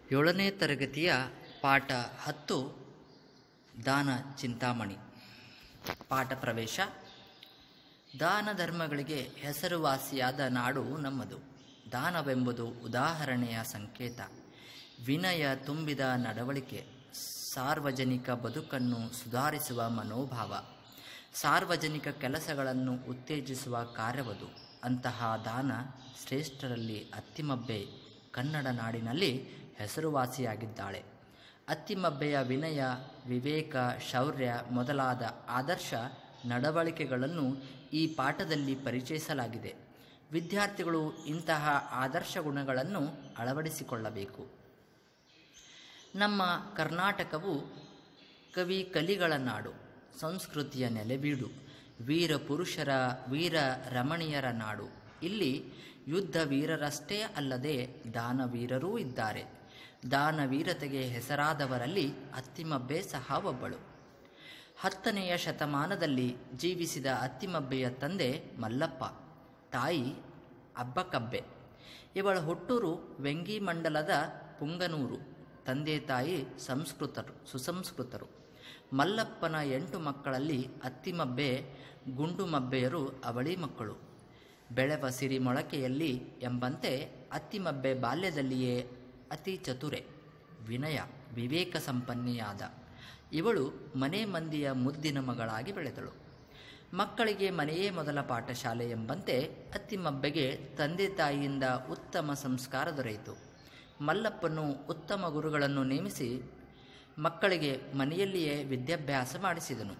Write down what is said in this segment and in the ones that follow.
ಏಳನೇ ತರಗತಿಯ ಪಾಠ ಹತ್ತು ದಾನ ಚಿಂತಾಮಣಿ ಪಾಠ ಪ್ರವೇಶ ದಾನ ಧರ್ಮಗಳಿಗೆ ಹೆಸರುವಾಸಿಯಾದ ನಾಡು ನಮ್ಮದು ದಾನವೆಂಬುದು ಉದಾಹರಣೆಯ ಸಂಕೇತ ವಿನಯ ತುಂಬಿದ ನಡವಳಿಕೆ ಸಾರ್ವಜನಿಕ ಬದುಕನ್ನು ಸುಧಾರಿಸುವ ಮನೋಭಾವ ಸಾರ್ವಜನಿಕ ಕೆಲಸಗಳನ್ನು ಉತ್ತೇಜಿಸುವ ಕಾರ್ಯವದು ಅಂತಹ ದಾನ ಶ್ರೇಷ್ಠರಲ್ಲಿ ಅತ್ತಿಮಬ್ಬೆ ಕನ್ನಡ ನಾಡಿನಲ್ಲಿ ಹೆಸರುವಾಸಿಯಾಗಿದ್ದಾಳೆ ಅತ್ತಿಮಬ್ಬೆಯ ವಿನಯ ವಿವೇಕ ಶೌರ್ಯ ಮೊದಲಾದ ಆದರ್ಶ ನಡವಳಿಕೆಗಳನ್ನು ಈ ಪಾಠದಲ್ಲಿ ಪರಿಚಯಿಸಲಾಗಿದೆ ವಿದ್ಯಾರ್ಥಿಗಳು ಇಂತಹ ಆದರ್ಶ ಗುಣಗಳನ್ನು ಅಳವಡಿಸಿಕೊಳ್ಳಬೇಕು ನಮ್ಮ ಕರ್ನಾಟಕವು ಕವಿ ಕಲಿಗಳ ನಾಡು ಸಂಸ್ಕೃತಿಯ ನೆಲೆಬೀಡು ವೀರ ಪುರುಷರ ವೀರ ರಮಣೀಯರ ನಾಡು ಇಲ್ಲಿ ಯುದ್ಧ ವೀರರಷ್ಟೇ ಅಲ್ಲದೆ ದಾನವೀರರೂ ಇದ್ದಾರೆ ದಾನವೀರತೆಗೆ ಹೆಸರಾದವರಲ್ಲಿ ಅತ್ತಿಮಬ್ಬೆ ಸಹ ಒಬ್ಬಳು ಹತ್ತನೆಯ ಶತಮಾನದಲ್ಲಿ ಜೀವಿಸಿದ ಅತ್ತಿಮಬ್ಬೆಯ ತಂದೆ ಮಲ್ಲಪ್ಪ ತಾಯಿ ಅಬ್ಬಕಬ್ಬೆ ಇವಳ ಹುಟ್ಟೂರು ವೆಂಗಿಮಂಡಲದ ಪುಂಗನೂರು ತಂದೆ ತಾಯಿ ಸಂಸ್ಕೃತರು ಸುಸಂಸ್ಕೃತರು ಮಲ್ಲಪ್ಪನ ಎಂಟು ಮಕ್ಕಳಲ್ಲಿ ಅತ್ತಿಮಬ್ಬೆ ಗುಂಡುಮಬ್ಬೆಯರು ಅವಳಿ ಮಕ್ಕಳು ಬೆಳೆವ ಸಿರಿ ಮೊಳಕೆಯಲ್ಲಿ ಎಂಬಂತೆ ಅತ್ತಿಮಬ್ಬೆ ಬಾಲ್ಯದಲ್ಲಿಯೇ ಅತಿ ಚತುರೆ ವಿನಯ ವಿವೇಕ ಸಂಪನ್ನಿಯಾದ ಇವಳು ಮನೆ ಮಂದಿಯ ಮುದ್ದಿನ ಮಗಳಾಗಿ ಬೆಳೆದಳು ಮಕ್ಕಳಿಗೆ ಮನೆಯೇ ಮೊದಲ ಪಾಠಶಾಲೆ ಎಂಬಂತೆ ಅತ್ತಿಮಬ್ಬೆಗೆ ತಂದೆ ತಾಯಿಯಿಂದ ಉತ್ತಮ ಸಂಸ್ಕಾರ ದೊರೆಯಿತು ಮಲ್ಲಪ್ಪನು ಉತ್ತಮ ಗುರುಗಳನ್ನು ನೇಮಿಸಿ ಮಕ್ಕಳಿಗೆ ಮನೆಯಲ್ಲಿಯೇ ವಿದ್ಯಾಭ್ಯಾಸ ಮಾಡಿಸಿದನು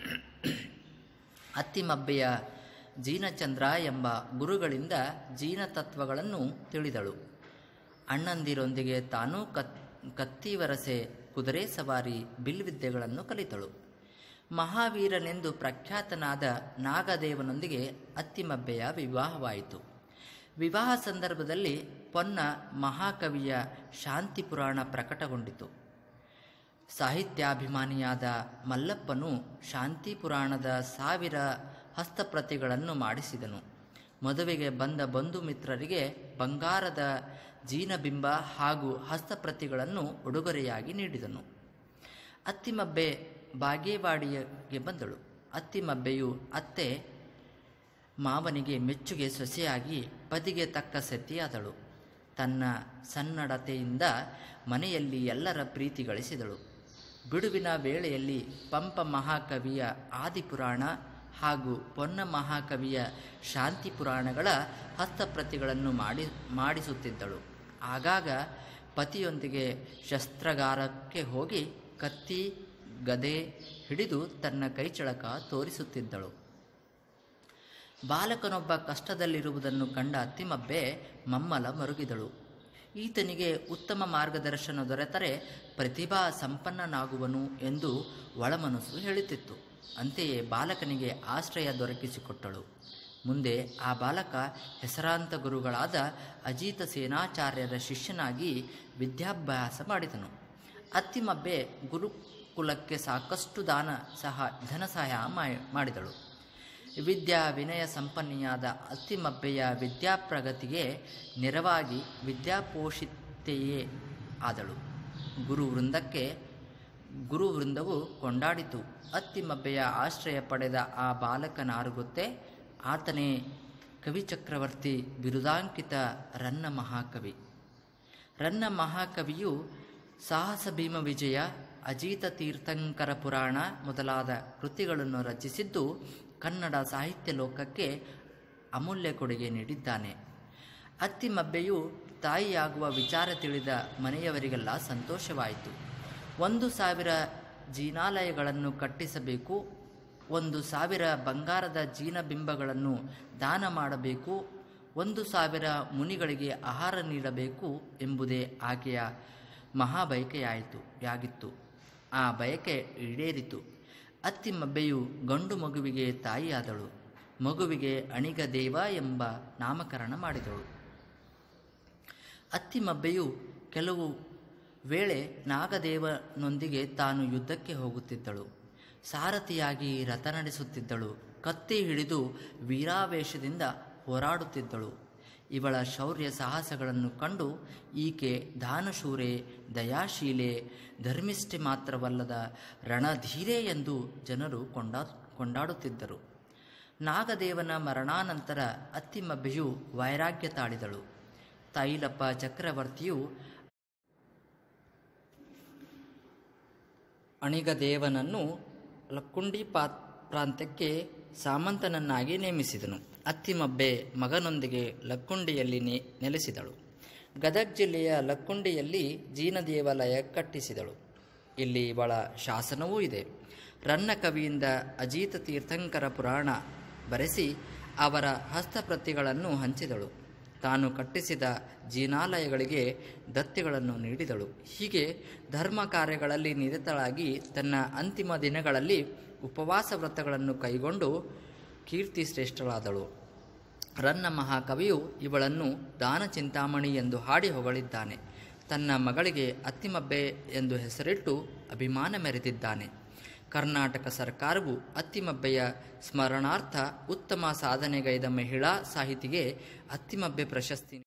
ಅತ್ತಿಮಬ್ಬೆಯ ಜೀನಚಂದ್ರ ಎಂಬ ಗುರುಗಳಿಂದ ಜೀನ ತತ್ವಗಳನ್ನು ತಿಳಿದಳು ಅಣ್ಣಂದಿರೊಂದಿಗೆ ತಾನೂ ಕತ್ ಕತ್ತಿವರಸೆ ಕುದುರೆ ಸವಾರಿ ಬಿಲ್ವಿದ್ಯೆಗಳನ್ನು ಕಲಿತಳು ಮಹಾವೀರನೆಂದು ಪ್ರಖ್ಯಾತನಾದ ನಾಗದೇವನೊಂದಿಗೆ ಅತ್ತಿಮಬ್ಬೆಯ ವಿವಾಹವಾಯಿತು ವಿವಾಹ ಸಂದರ್ಭದಲ್ಲಿ ಪೊನ್ನ ಮಹಾಕವಿಯ ಶಾಂತಿ ಪುರಾಣ ಪ್ರಕಟಗೊಂಡಿತು ಸಾಹಿತ್ಯಾಭಿಮಾನಿಯಾದ ಮಲ್ಲಪ್ಪನು ಶಾಂತಿ ಪುರಾಣದ ಸಾವಿರ ಹಸ್ತಪ್ರತಿಗಳನ್ನು ಮಾಡಿಸಿದನು ಮದುವೆಗೆ ಬಂದ ಬಂಧು ಮಿತ್ರರಿಗೆ ಬಂಗಾರದ ಜೀನಬಿಂಬ ಹಾಗೂ ಹಸ್ತಪ್ರತಿಗಳನ್ನು ಉಡುಗೊರೆಯಾಗಿ ನೀಡಿದನು ಅತ್ತಿಮಬ್ಬೆ ಬಾಗೇವಾಡಿಗೆ ಬಂದಳು ಅತ್ತಿಮಬ್ಬೆಯು ಅತ್ತೆ ಮಾವನಿಗೆ ಮೆಚ್ಚುಗೆ ಸೊಸೆಯಾಗಿ ಪದಿಗೆ ತಕ್ಕ ಸತಿಯಾದಳು ತನ್ನ ಸನ್ನಡತೆಯಿಂದ ಮನೆಯಲ್ಲಿ ಎಲ್ಲರ ಪ್ರೀತಿ ಗಳಿಸಿದಳು ಬಿಡುವಿನ ವೇಳೆಯಲ್ಲಿ ಪಂಪ ಮಹಾಕವಿಯ ಆದಿಪುರಾಣ ಹಾಗೂ ಪೊನ್ನ ಮಹಾಕವಿಯ ಶಾಂತಿ ಪುರಾಣಗಳ ಹಸ್ತಪ್ರತಿಗಳನ್ನು ಮಾಡಿ ಮಾಡಿಸುತ್ತಿದ್ದಳು ಆಗಾಗ ಪತಿಯೊಂದಿಗೆ ಶಸ್ತ್ರಗಾರಕ್ಕೆ ಹೋಗಿ ಕತ್ತಿ ಗದೆ ಹಿಡಿದು ತನ್ನ ಕೈಚಳಕ ತೋರಿಸುತ್ತಿದ್ದಳು ಬಾಲಕನೊಬ್ಬ ಕಷ್ಟದಲ್ಲಿರುವುದನ್ನು ಕಂಡ ಅತ್ತಿಮಬ್ಬೆ ಮಮ್ಮಲ ಮರುಗಿದಳು ಈತನಿಗೆ ಉತ್ತಮ ಮಾರ್ಗದರ್ಶನ ದೊರೆತರೆ ಪ್ರತಿಭಾ ಸಂಪನ್ನನಾಗುವನು ಎಂದು ಒಳಮನಸ್ಸು ಹೇಳುತ್ತಿತ್ತು ಅಂತೆಯೇ ಬಾಲಕನಿಗೆ ಆಶ್ರಯ ದೊರಕಿಸಿಕೊಟ್ಟಳು ಮುಂದೆ ಆ ಬಾಲಕ ಹೆಸರಾಂತ ಗುರುಗಳಾದ ಅಜಿತ ಸೇನಾಚಾರ್ಯರ ಶಿಷ್ಯನಾಗಿ ವಿದ್ಯಾಭ್ಯಾಸ ಮಾಡಿದನು ಅತ್ತಿಮಬ್ಬೆ ಗುರುಕುಲಕ್ಕೆ ಸಾಕಷ್ಟು ದಾನ ಸಹ ಧನ ಸಹಾಯ ಮಾಡಿದಳು ವಿದ್ಯಾ ವಿನಯ ಸಂಪನ್ನಿಯಾದ ಅತ್ತಿಮಬ್ಬೆಯ ವಿದ್ಯಾಪ್ರಗತಿಗೆ ನೆರವಾಗಿ ವಿದ್ಯಾಪೋಷಿತೆಯೇ ಆದಳು ಗುರು ವೃಂದಕ್ಕೆ ಗುರು ವೃಂದವು ಕೊಂಡಾಡಿತು ಅತ್ತಿಮಬ್ಬೆಯ ಆಶ್ರಯ ಪಡೆದ ಆ ಬಾಲಕನಾರುಗೊತ್ತೆ ಆತನೇ ಕವಿಚಕ್ರವರ್ತಿ ಬಿರುದಾಂಕಿತ ರನ್ನ ಮಹಾಕವಿ ರನ್ನ ಮಹಾಕವಿಯು ಸಾಹಸ ಭೀಮ ವಿಜಯ ಅಜಿತ ತೀರ್ಥಂಕರ ಪುರಾಣ ಮೊದಲಾದ ಕೃತಿಗಳನ್ನು ರಚಿಸಿದ್ದು ಕನ್ನಡ ಸಾಹಿತ್ಯ ಲೋಕಕ್ಕೆ ಅಮೂಲ್ಯ ಕೊಡುಗೆ ನೀಡಿದ್ದಾನೆ ಅತ್ತಿಮಬ್ಬೆಯು ತಾಯಿಯಾಗುವ ವಿಚಾರ ತಿಳಿದ ಮನೆಯವರಿಗೆಲ್ಲ ಸಂತೋಷವಾಯಿತು ಒಂದು ಸಾವಿರ ಜೀನಾಲಯಗಳನ್ನು ಕಟ್ಟಿಸಬೇಕು ಒಂದು ಸಾವಿರ ಬಂಗಾರದ ಜೀನಬಿಂಬಗಳನ್ನು ದಾನ ಮಾಡಬೇಕು ಒಂದು ಸಾವಿರ ಮುನಿಗಳಿಗೆ ಆಹಾರ ನೀಡಬೇಕು ಎಂಬುದೇ ಆಕೆಯ ಮಹಾಬಯಕೆಯಾಯಿತು ಯಾಗಿತ್ತು ಆ ಬಯಕೆ ಈಡೇರಿತು ಅತ್ತಿಮಬ್ಬೆಯು ಗಂಡು ಮಗುವಿಗೆ ತಾಯಿಯಾದಳು ಮಗುವಿಗೆ ಅಣಿಗ ದೇವ ಎಂಬ ನಾಮಕರಣ ಮಾಡಿದಳು ಅತ್ತಿಮಬ್ಬೆಯು ಕೆಲವು ವೇಳೆ ನಾಗದೇವನೊಂದಿಗೆ ತಾನು ಯುದ್ಧಕ್ಕೆ ಹೋಗುತ್ತಿದ್ದಳು ಸಾರಥಿಯಾಗಿ ರಥ ನಡೆಸುತ್ತಿದ್ದಳು ಕತ್ತಿ ಹಿಡಿದು ವೀರಾವೇಶದಿಂದ ಹೋರಾಡುತ್ತಿದ್ದಳು ಇವಳ ಶೌರ್ಯ ಸಾಹಸಗಳನ್ನು ಕಂಡು ಈಕೆ ದಾನಶೂರೆ ದಯಾಶೀಲೆ ಧರ್ಮಿಷ್ಠೆ ಮಾತ್ರವಲ್ಲದ ರಣಧೀರೆ ಎಂದು ಜನರು ಕೊಂಡಾ ಕೊಂಡಾಡುತ್ತಿದ್ದರು ನಾಗದೇವನ ಮರಣಾನಂತರ ಅತ್ತಿಮಬ್ಬೆಯು ವೈರಾಗ್ಯ ತಾಳಿದಳು ತೈಲಪ್ಪ ಚಕ್ರವರ್ತಿಯು ಅಣಿಗದೇವನನ್ನು ಲಕ್ಕುಂಡಿ ಪಾ ಪ್ರಾಂತ್ಯಕ್ಕೆ ಸಾಮಂತನನ್ನಾಗಿ ನೇಮಿಸಿದನು ಅತ್ತಿಮಬ್ಬೆ ಮಗನೊಂದಿಗೆ ಲಕ್ಕುಂಡಿಯಲ್ಲಿ ನೆ ನೆಲೆಸಿದಳು ಗದಗ್ ಜಿಲ್ಲೆಯ ಲಕ್ಕುಂಡಿಯಲ್ಲಿ ಜೀನ ದೇವಾಲಯ ಕಟ್ಟಿಸಿದಳು ಇಲ್ಲಿ ಇವಳ ಶಾಸನವೂ ಇದೆ ರನ್ನ ಕವಿಯಿಂದ ಅಜಿತ ತೀರ್ಥಂಕರ ಪುರಾಣ ಬರೆಸಿ ಅವರ ಹಸ್ತಪ್ರತಿಗಳನ್ನು ಹಂಚಿದಳು ತಾನು ಕಟ್ಟಿಸಿದ ಜೀನಾಲಯಗಳಿಗೆ ದತ್ತಿಗಳನ್ನು ನೀಡಿದಳು ಹೀಗೆ ಧರ್ಮ ಕಾರ್ಯಗಳಲ್ಲಿ ನಿರತಳಾಗಿ ತನ್ನ ಅಂತಿಮ ದಿನಗಳಲ್ಲಿ ಉಪವಾಸ ವ್ರತಗಳನ್ನು ಕೈಗೊಂಡು ಕೀರ್ತಿ ಶ್ರೇಷ್ಠಳಾದಳು ರನ್ನ ಮಹಾಕವಿಯು ಇವಳನ್ನು ದಾನ ಚಿಂತಾಮಣಿ ಎಂದು ಹಾಡಿ ಹೊಗಳಿದ್ದಾನೆ ತನ್ನ ಮಗಳಿಗೆ ಅತ್ತಿಮಬ್ಬೆ ಎಂದು ಹೆಸರಿಟ್ಟು ಅಭಿಮಾನ ಮೆರೆದಿದ್ದಾನೆ ಕರ್ನಾಟಕ ಸರ್ಕಾರವು ಅತ್ತಿಮಬ್ಬೆಯ ಸ್ಮರಣಾರ್ಥ ಉತ್ತಮ ಸಾಧನೆಗೈದ ಮಹಿಳಾ ಸಾಹಿತಿಗೆ ಅತ್ತಿಮಬ್ಬೆ ಪ್ರಶಸ್ತಿ